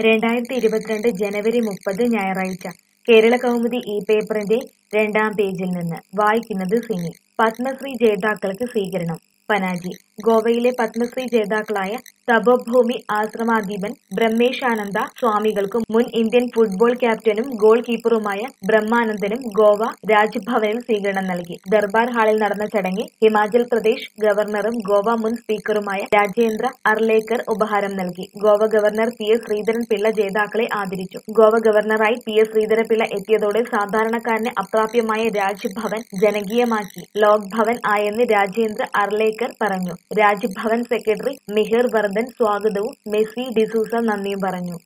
രണ്ടായിരത്തി ഇരുപത്തിരണ്ട് ജനുവരി മുപ്പത് ഞായറാഴ്ച കേരള കൗമുദി ഈ പേപ്പറിന്റെ രണ്ടാം പേജിൽ നിന്ന് വായിക്കുന്നത് സിനി പത്മശ്രീ ജേതാക്കൾക്ക് സ്വീകരണം പനാജി ഗോവയിലെ പത്മശ്രീ ജേതാക്കളായ തപോഭൂമി ആശ്രമാധിപൻ ബ്രഹ്മേശാനന്ദ സ്വാമികൾക്കും മുൻ ഇന്ത്യൻ ഫുട്ബോൾ ക്യാപ്റ്റനും ഗോൾ കീപ്പറുമായ ബ്രഹ്മാനന്ദനും ഗോവ രാജ്ഭവനിൽ സ്വീകരണം നൽകി ദർബാർ ഹാളിൽ നടന്ന ചടങ്ങിൽ ഹിമാചൽ പ്രദേശ് ഗവർണറും ഗോവ മുൻ സ്പീക്കറുമായ രാജേന്ദ്ര അർലേക്കർ ഉപഹാരം നൽകി Goa governor P S Sreedharan Pillai ജേതാക്കളെ ആദരിച്ചു ഗോവ ഗവർണറായി പി എസ് ശ്രീധരൻപിള്ള എത്തിയതോടെ സാധാരണക്കാരന് അപ്രാപ്യമായ രാജ്ഭവൻ ജനകീയമാക്കി ലോക് ഭവൻ ആയെന്ന് രാജേന്ദ്ര അർലേക്കർ പറഞ്ഞു രാജ്ഭവൻ സെക്രട്ടറി മിഹിർ വർദ്ധൻ സ്വാഗതവും മെസ്സി ഡിസൂസ നന്ദിയും പറഞ്ഞു